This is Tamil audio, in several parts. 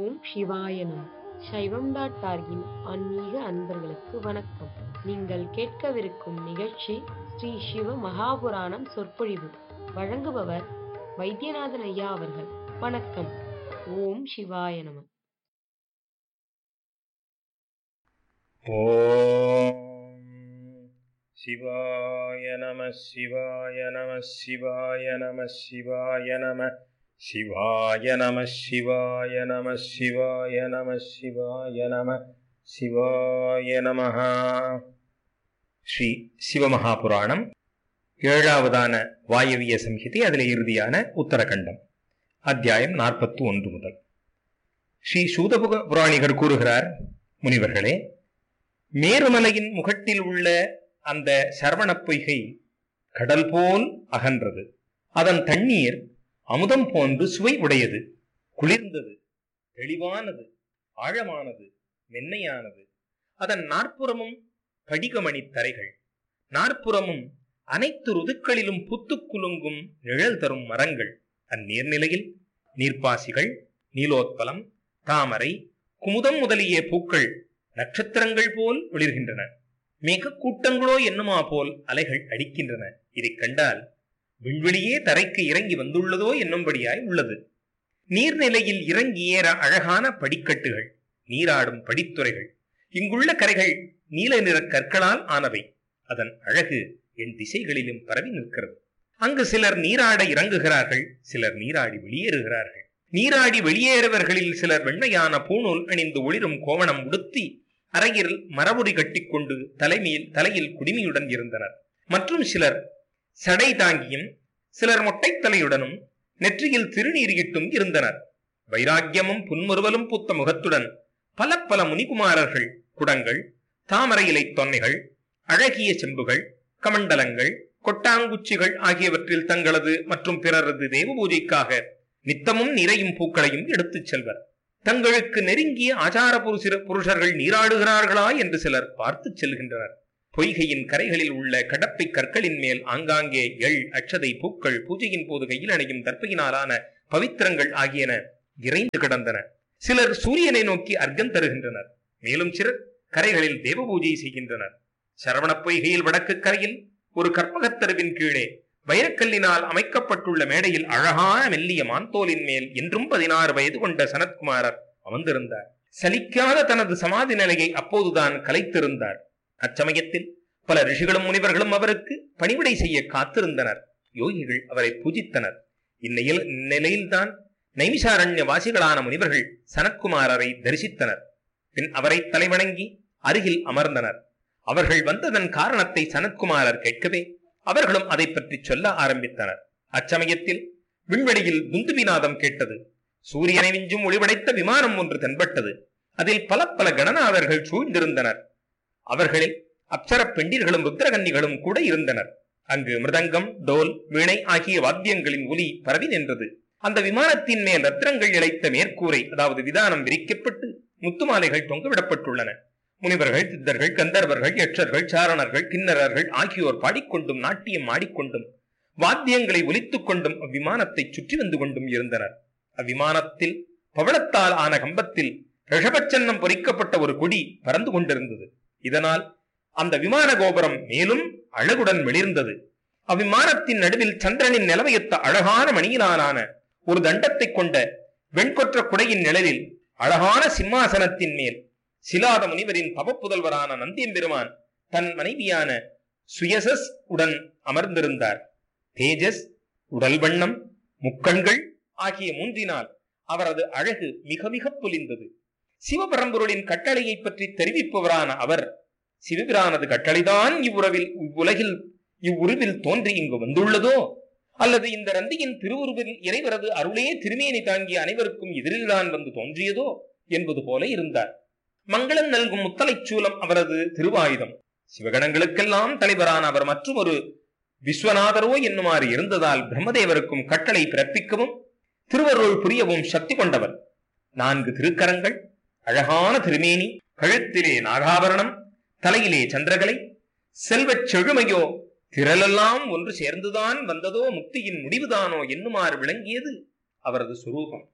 ஓம் சிவாய நம சைவம் டாட் டார்கின் ஆன்மீக அன்பர்களுக்கு வணக்கம் நீங்கள் கேட்கவிருக்கும் நிகழ்ச்சி ஸ்ரீ சிவ மகாபுராணம் சொற்பொழிவு வழங்குபவர் வைத்தியநாதன் ஐயா அவர்கள் வணக்கம் ஓம் சிவாய நம ॐ शिवाय नमः शिवाय नमः शिवाय नमः शिवाय नमः शिवाय नमः शिवाय नमः शिवाय नमः शिवाय नमः சிவாய நமஹ ஸ்ரீ சிவமகாபுராணம் ஏழாவதான வாயவிய சம்ஹிதை அதில் இறுதியான உத்தரகண்டம் அத்தியாயம் நாற்பத்தி ஒன்று முதல் ஸ்ரீ சூதபுக புராணிகர் கூறுகிறார் முனிவர்களே மேருமலையின் முகட்டில் உள்ள அந்த சரவணப் பொய்கை கடல் போல் அகன்றது அதன் தண்ணீர் அமுதம் போன்று சுவை உடையது குளிர்ந்தது தெளிவானது ஆழமானது மென்மையானது அதன் நாற்புறமும் படிகமணி தரைகள் நாற்புறமும் அனைத்து ருதுக்களிலும் புத்துக் குலுங்கும் நிழல் தரும் மரங்கள் அந்நீர்நிலையில் நீர்ப்பாசிகள் நீலோத்பலம் தாமரை குமுதம் முதலிய பூக்கள் நட்சத்திரங்கள் போல் ஒளிர்கின்றன மிக கூட்டங்களோ என்னுமா போல் அலைகள் அடிக்கின்றன இதைக் கண்டால் விண்வெளியே தரைக்கு இறங்கி வந்துள்ளதோ என்னும்படியாய் உள்ளது நீர்நிலையில் இறங்கி ஏற அழகான படிக்கட்டுகள் நீராடும் படித்துறைகள் இங்குள்ள கரைகள் நீல நிற கற்களால் ஆனவை அதன் அழகு என் திசைகளிலும் பரவி நிற்கிறது அங்கு சிலர் நீராட இறங்குகிறார்கள் சிலர் நீராடி வெளியேறுகிறார்கள் நீராடி வெளியேறுவர்களில் சிலர் வெண்மையான பூணூல் அணிந்து ஒளிரும் கோவணம் உடுத்தி அறையில் மரபுரி கட்டிக்கொண்டு தலைமையில் தலையில் குடிமியுடன் இருந்தனர் மற்றும் சிலர் சடை தாங்கியும் சிலர் மொட்டைத்தலையுடனும் நெற்றியில் திருநீரியிட்டும் இருந்தனர் வைராக்கியமும் புன்முறுவலும் பூத்த முகத்துடன் பல பல முனிகுமாரர்கள் குடங்கள் தாமரை இலை தொன்னைகள் அழகிய செம்புகள் கமண்டலங்கள் கொட்டாங்குச்சிகள் ஆகியவற்றில் தங்களது மற்றும் பிறரது தேவ பூஜைக்காக நித்தமும் நிறையும் பூக்களையும் எடுத்துச் செல்வர் தங்களுக்கு நெருங்கிய ஆச்சார புருஷ புருஷர்கள் நீராடுகிறார்களா என்று சிலர் பார்த்துச் செல்கின்றனர் பொய்கையின் கரைகளில் உள்ள கடப்பை கற்களின் மேல் ஆங்காங்கே எள் அச்சதை பூக்கள் பூஜையின் போது கையில் அணையும் தர்ப்பையினாலான பவித்திரங்கள் ஆகியன இறைந்து கிடந்தன சிலர் சூரியனை நோக்கி அர்க்கம் தருகின்றனர் மேலும் சிலர் கரைகளில் தேவ பூஜை செய்கின்றனர் சரவணப் பொய்கையில் வடக்கு கரையில் ஒரு கற்பகத்தருவின் கீழே வைரக்கல்லினால் அமைக்கப்பட்டுள்ள மேடையில் அழகான மெல்லிய மாந்தோலின் மேல் என்றும் பதினாறு வயது கொண்ட சனத்குமாரர் அமர்ந்திருந்தார் சலிக்காத தனது சமாதி நிலையை அப்போதுதான் கலைத்திருந்தார் அச்சமயத்தில் பல ரிஷிகளும் முனிவர்களும் அவருக்கு பணிவிடை செய்ய காத்திருந்தனர் யோகிகள் அவரை பூஜித்தனர் இந்நிலையில் இந்நிலையில்தான் நைமிசாரண்ய வாசிகளான முனிவர்கள் சனத்குமாரரை தரிசித்தனர் பின் அவரை தலைவணங்கி அருகில் அமர்ந்தனர் அவர்கள் வந்ததன் காரணத்தை சனத்குமாரர் கேட்கவே அவர்களும் அதை பற்றி சொல்ல ஆரம்பித்தனர் அச்சமயத்தில் விண்வெளியில் துந்துபிநாதம் கேட்டது சூரியனை விஞ்சும் ஒளிவடைத்த விமானம் ஒன்று தென்பட்டது அதில் பல பல கணநாதர்கள் சூழ்ந்திருந்தனர் அவர்களில் அப்சர பெண்டிர்களும் ருத்ரகன்னிகளும் கூட இருந்தனர் அங்கு மிருதங்கம் டோல் வீணை ஆகிய வாத்தியங்களின் ஒலி பரவி நின்றது அந்த விமானத்தின் மேல் ரத்னங்கள் இழைத்த மேற்கூரை அதாவது விதானம் விரிக்கப்பட்டு முத்துமாலைகள் தொங்கவிடப்பட்டுள்ளன முனிவர்கள் சித்தர்கள் கந்தர்வர்கள் யட்சர்கள் சாரணர்கள் கிண்ணறர்கள் ஆகியோர் பாடிக்கொண்டும் நாட்டியம் ஆடிக்கொண்டும் வாத்தியங்களை ஒலித்துக் கொண்டும் அவ்விமானத்தை சுற்றி வந்து கொண்டும் இருந்தனர் அவ்விமானத்தில் பவளத்தால் ஆன கம்பத்தில் ரிஷபச்சன்னம் பொறிக்கப்பட்ட ஒரு கொடி பறந்து கொண்டிருந்தது இதனால் அந்த விமான கோபுரம் மேலும் அழகுடன் வெளிர்ந்தது அவ்விமானத்தின் நடுவில் சந்திரனின் நிலவையத்த அழகான மணியினாலான ஒரு தண்டத்தை கொண்ட வெண்கொற்ற குடையின் நிழலில் அழகான சிம்மாசனத்தின் மேல் சிலாத முனிவரின் தவப்புதல்வரான நந்தியம்பெருமான் தன் மனைவியான சுயசஸ் உடன் அமர்ந்திருந்தார் தேஜஸ் உடல் வண்ணம் முக்கண்கள் ஆகிய மூன்றினால் அவரது அழகு மிக மிக பொலிந்தது சிவபரம்பொருளின் கட்டளையை பற்றி தெரிவிப்பவரான அவர் சிவபிரானது கட்டளைதான் இவ்வுறவில் இவ்வுலகில் இவ்வுருவில் தோன்றி இங்கு வந்துள்ளதோ அல்லது இந்த ரந்தியின் திருவுருவில் இறைவரது அருளே திருமேனி தாங்கிய அனைவருக்கும் எதிரில்தான் வந்து தோன்றியதோ என்பது போல இருந்தார் மங்களம் நல்கும் முத்தலைச் சூலம் அவரது திருவாயுதம் சிவகணங்களுக்கெல்லாம் தலைவரான அவர் மற்றும் ஒரு விஸ்வநாதரோ என்னுமாறு இருந்ததால் பிரம்மதேவருக்கும் கட்டளை பிறப்பிக்கவும் திருவருள் புரியவும் சக்தி கொண்டவர் நான்கு திருக்கரங்கள் அழகான திருமேனி கழுத்திலே நாகாபரணம் தலையிலே சந்திரகலை செல்வச் செழுமையோ திரளெல்லாம் ஒன்று சேர்ந்துதான் வந்ததோ முக்தியின் முடிவுதானோ என்னுமாறு விளங்கியது அவரது சுரூபம்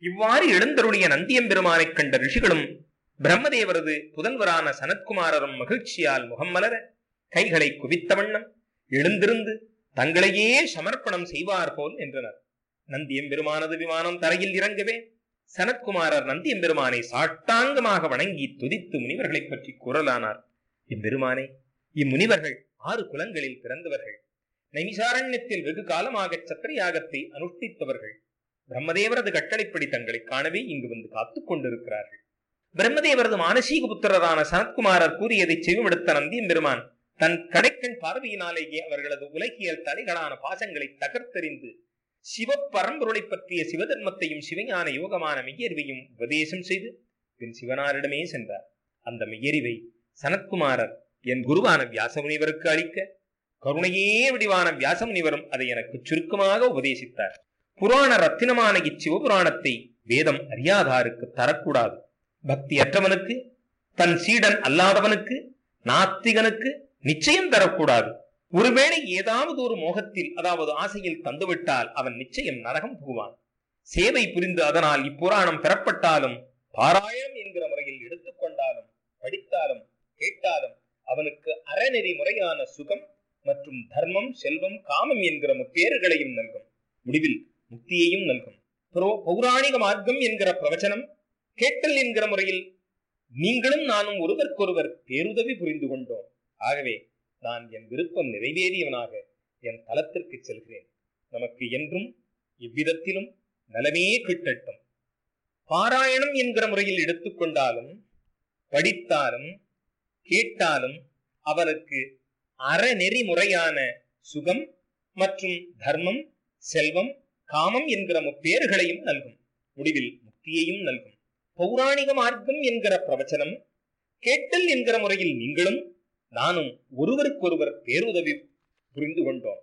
இவ்வாறு எழுந்தருளிய நந்தியம்பெருமானைக் கண்ட ரிஷிகளும் பிரம்மதேவரது புதல்வரான சனத்குமாரரும் மகிழ்ச்சியால் முகம் மலர கைகளை குவித்த வண்ணம் எழுந்திருந்து தங்களையே சமர்ப்பணம் செய்வார் போல் என்றனர் நந்தியம்பெருமானது விமானம் தரையில் இறங்கவே சனத்குமாரர் நந்தியம்பெருமானை சாட்டாங்கமாக வணங்கி துதித்து முனிவர்களைப் பற்றி கூறலானார் இம்பெருமானே இம்முனிவர்கள் ஆறு குலங்களில் பிறந்தவர்கள் நைமிசாரண்யத்தில் வெகு காலமாக சத்திரயாகத்தை அனுஷ்டித்தவர்கள் பிரம்மதேவரது கட்டளைப்படி தங்களை காணவே இங்கு வந்து காத்துக் கொண்டிருக்கிறார்கள் பிரம்மதேவரது மானசீக புத்திரரான சனத்குமாரர் கூறியதை செவிமடுத்த நந்தியம் பெருமான் தன் கடைக்கண் பார்வையினாலேயே அவர்களது உலகியல் தலைகளான பாசங்களை தகர்த்தெறிந்து சிவப்பரம்பொருளை பற்றிய சிவதர்மத்தையும் சிவஞான யோகமான மெய்யறிவையும் உபதேசம் செய்து பின் சிவனாரிடமே சென்றார் அந்த மெய்யறிவை சனத்குமாரர் என் குருவான வியாசமுனிவருக்கு அளிக்க கருணையே வடிவான வியாசமுனிவரும் அதை எனக்கு சுருக்கமாக உபதேசித்தார் புராண ரத்தினமான இச்சிவபுராணத்தை வேதம் அறியாதாருக்கு தரக்கூடாது பக்தியற்றவனுக்கு தன் சீடன் அல்லாதவனுக்கு நாத்திகனுக்கு நிச்சயம் தரக்கூடாது ஒருவேளை ஏதாவது ஒரு மோகத்தில் அதாவது ஆசையில் தந்துவிட்டால் அவன் நிச்சயம் நரகம் புகுவான் சேவை புரிந்து அதனால் இப்புராணம் பெறப்பட்டாலும் பாராயணம் என்கிற முறையில் எடுத்துக்கொண்டாலும் படித்தாலும் கேட்டாலும் அவனுக்கு அறநெறி முறையான சுகம் மற்றும் தர்மம் செல்வம் காமம் என்கிற முப்பேறுகளையும் நல்கும் முடிவில் முக்தியையும் நல்கும் புரோ- பௌராணிக மார்க்கம் என்கிற பிரவச்சனம் கேட்டல் என்கிற முறையில் நீங்களும் நானும் ஒருவருக்கொருவர் பேருதவி புரிந்து கொண்டோம் ஆகவே நான் என் விருப்பம் நிறைவேறியவனாக என் தலத்திற்கு செல்கிறேன் நமக்கு என்றும் இவ்விதத்திலும் நலமே கிட்டட்டும் பாராயணம் என்கிற முறையில் எடுத்துக்கொண்டாலும் படித்தாலும் கேட்டாலும் அவனுக்கு அறநெறி முறையான சுகம் மற்றும் தர்மம் செல்வம் காமம் என்கிற முப்பேறுகளையும் நல்கும் முடிவில் முக்தியையும் நல்கும் பௌராணிக மார்க்கம் என்கிற பிரவச்சனம் கேட்டல் என்கிற முறையில் நீங்களும் நானும் ஒருவருக்கொருவர் பேருதவி புரிந்து கொண்டோம்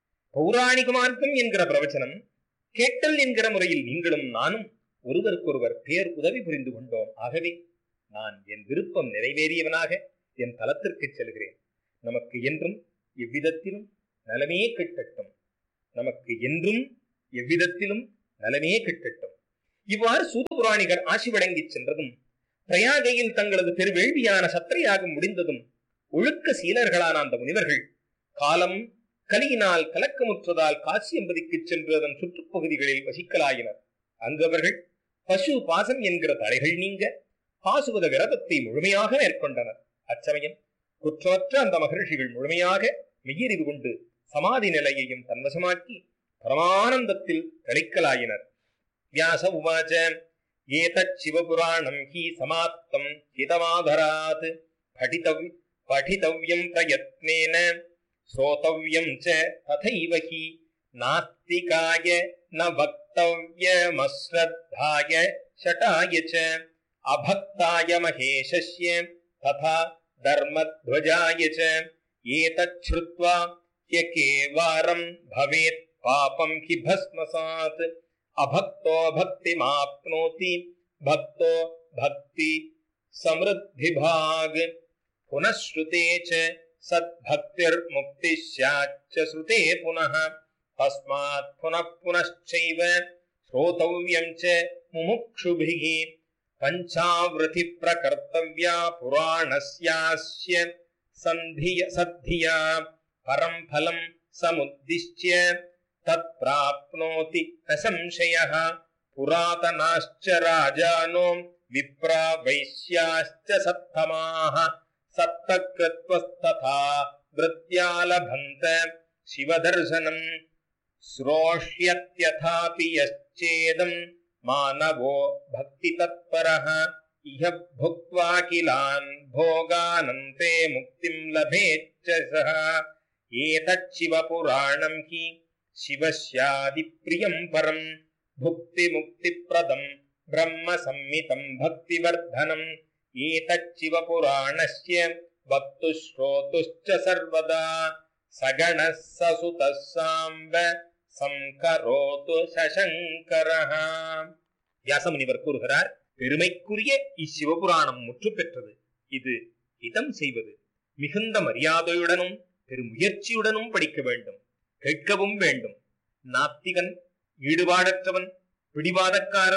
பௌராணிக மார்க்கம் என்கிற பிரவச்சனம் கேட்டல் என்கிற முறையில் நீங்களும் நானும் ஒருவருக்கொருவர் பேர் உதவி புரிந்து கொண்டோம் ஆகவே நான் என் விருப்பம் நிறைவேறியவனாக என் தலத்திற்கு செல்கிறேன் நமக்கு என்றும் எவ்விதத்திலும் நலமே கிட்டட்டும் நமக்கு என்றும் எவ்விதத்திலும் நலமே கிட்டட்டும் இவ்வாறு சூதபுராணிகர் ஆசி வழங்கிச் சென்றதும் பிரயாகையில் தங்களது பெருவேள்வியான சத்திரையாகம் முடிந்ததும் ஒழுக்க சீலர்களான அந்த முனிவர்கள் காலம் கலியினால் கலக்கமுற்றதால் காசி என்பதிக்கு சென்று அதன் சுற்றுப்பகுதிகளில் வசிக்கலாயினர் அங்கு அவர்கள் பசு பாசம் என்கிற தடைகள் நீங்க பாசுவத விரதத்தை முழுமையாக மேற்கொண்டனர் அச்சமயம் குற்றமற்ற அந்த மகர்ஷிகள் முழுமையாக மெய்யறிவு கொண்டு சமாதி நிலையையும் தன்வசமாக்கி பரமானந்தத்தில் கழிக்கலாயினர் வியாச உவாச்ச ஏதச் சிவபுராணம் ஹி சமாப்தம் ஹிதமாதராத் படிதவி படிதவ்யம் பிரயத்னேன ஸ்ரோதவ்யம் ச ததைவ ஹி நாஸ்திகாய ந வக்தவ்யமஸ்ரத்தாய ஷட்டாய ச அபக்தாய மகேஷஸ்ய ததா தர்மத்வஜாய ச ஏதச்ச்ருத்வா யகேவாரம் பவேத் பாபம் ஹி பஸ்மசாத் அபக்தோ பக்திமாப்னோதி பக்தோ பக்தி समृद्धिभाग पुनः श्रुते च सद्भक्तिर्मुक्तिः स्याच्च श्रुते पुनः तस्मात् पुनः पुनश्चैव श्रोतव्यम् च मुमुक्षुभिः पञ्चावृतिप्रकर्तव्या पुराणस्यास्य सन्धिय सद्धिया परम् फलम् समुद्दिश्य तत्प्राप्नोति न संशयः पुरातनाश्च राजानो विप्रा वैश्याश्च सत्तमाः सत्तकृत्वस्तथा वृत्यालभन्त शिवदर्शनम् श्रोष्यत्यथापि यश्चेदम् मानवो भक्तितत्परः इह भुक्त्वा किलान् भोगानन्ते मुक्तिम् लभेच्च सः एतच्छिवपुराणम् हि शिवस्यादिप्रियम् परम् भुक्तिमुक्तिप्रदम् ब्रह्म संमितम् भक्तिवर्धनम् एतच्चिवपुराणस्य वक्तुः श्रोतुश्च सर्वदा सगणः ससुतः साम्ब சங்கரோது சசங்கரஹ வியாசமுனிவர் கூறுகிறார் பெருமைக்குரிய இச்சிவபுராணம் முற்று பெற்றது இது இதம் செய்வது மிகுந்த மரியாதையுடனும் பெருமுயற்சியுடனும் படிக்க வேண்டும் கேட்கவும் வேண்டும் நாத்திகன் ஈடுபாடற்றவன் பிடிவாதக்காரன்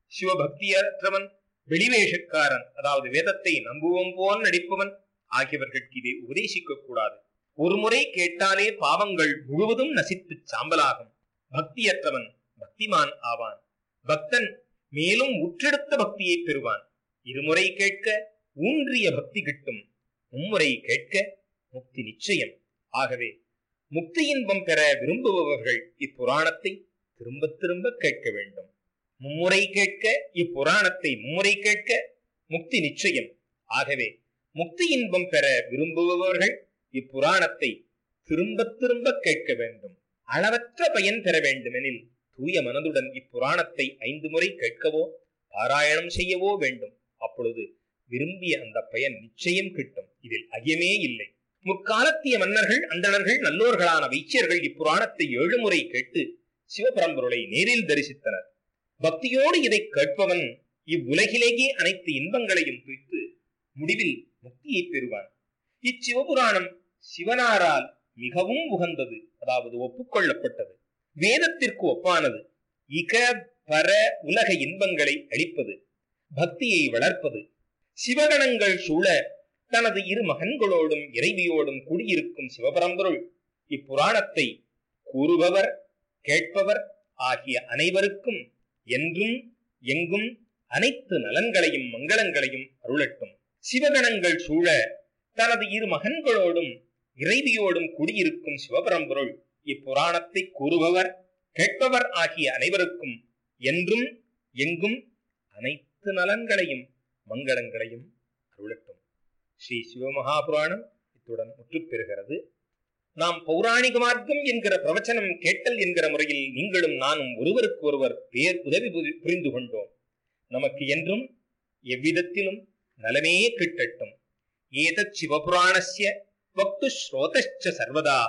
சிவபக்தியற்றவன் வெளிவேஷக்காரன் அதாவது வேதத்தை நம்புவோம் போல் நடிப்பவன் ஆகியவர்களுக்கு இதை உபதேசிக்க கூடாது ஒரு முறை கேட்டாலே பாவங்கள் முழுவதும் நசித்து சாம்பலாகும் பக்தியற்றவன் பக்திமான் ஆவான் பக்தன் மேலும் உற்றெடுத்த பக்தியை பெறுவான் இருமுறை கேட்க ஊன்றிய பக்தி கிட்டும் மும்முறை கேட்க முக்தி நிச்சயம் ஆகவே முக்தி இன்பம் பெற விரும்புபவர்கள் இப்புராணத்தை திரும்ப திரும்ப கேட்க வேண்டும் மும்முறை கேட்க இப்புராணத்தை மும்முறை கேட்க முக்தி நிச்சயம் ஆகவே முக்தி இன்பம் பெற விரும்புபவர்கள் இப்புராணத்தை திரும்ப திரும்ப கேட்க வேண்டும் அளவற்ற பயன் பெற வேண்டுமெனில் தூய மனதுடன் இப்புராணத்தை ஐந்து முறை கேட்கவோ பாராயணம் செய்யவோ வேண்டும் அப்பொழுது விரும்பிய அந்த பயன் நிச்சயம் கிட்டும் இதில் ஐயமே இல்லை முற்காலத்திய மன்னர்கள் அந்தணர்கள் நல்லோர்களான வைச்சியர்கள் இப்புராணத்தை ஏழு முறை கேட்டு சிவபரம்பொருளை நேரில் தரிசித்தனர் பக்தியோடு இதை கேட்பவன் இவ்வுலகிலேயே அனைத்து இன்பங்களையும் துய்த்து முடிவில் முக்தியை பெறுவான் இச்சிவபுராணம் சிவனாரால் மிகவும் உகந்தது அதாவது ஒப்புக்கொள்ளப்பட்டது வேதத்திற்கு ஒப்பானது இக பர உலக இன்பங்களை அளிப்பது பக்தியை வளர்ப்பது சிவகணங்கள் சூழ தனது இரு மகன்களோடும் இறைவியோடும் கூடியிருக்கும் சிவபரம்பொருள் இப்புராணத்தை கூறுபவர் கேட்பவர் ஆகிய அனைவருக்கும் என்றும் எங்கும் அனைத்து நலன்களையும் மங்களங்களையும் அருளட்டும் சிவகணங்கள் சூழ தனது இரு மகன்களோடும் இறைவியோடும் குடியிருக்கும் சிவபரம்பொருள் இப்புராணத்தை கூறுபவர் கேட்பவர் ஆகிய அனைவருக்கும் என்றும் எங்கும் அனைத்து நலன்களையும் மங்களங்களையும் அருளட்டும் ஸ்ரீ சிவமகாபுராணம் இத்துடன் முற்றுப் பெறுகிறது நாம் பௌராணிக மார்க்கம் என்கிற பிரவச்சனம் கேட்டல் என்கிற முறையில் நீங்களும் நானும் ஒருவருக்கு ஒருவர் பேர் உதவி புரி- புரிந்து கொண்டோம் நமக்கு என்றும் எவ்விதத்திலும் நலமே கிட்டட்டும் ஏதத் சிவபுராணஸ்ய வக்து ஸ்ரோதச்ச சர்வதா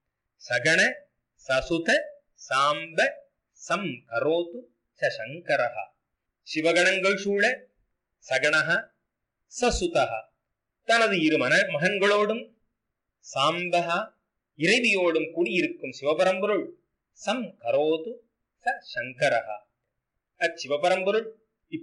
சகண சசுத சாம்ப சம் கரோது ச சங்கரஹ சிவகணங்கள் சூழ சகணஹ சசுதஹ தனது இரு மன மகன்களோடும் சாம்பகா இறைவியோடும் கூடியிருக்கும் சிவபரம்பொருள் சம் கரோது ச சங்கரஹ அச்சிவபரம்பொருள்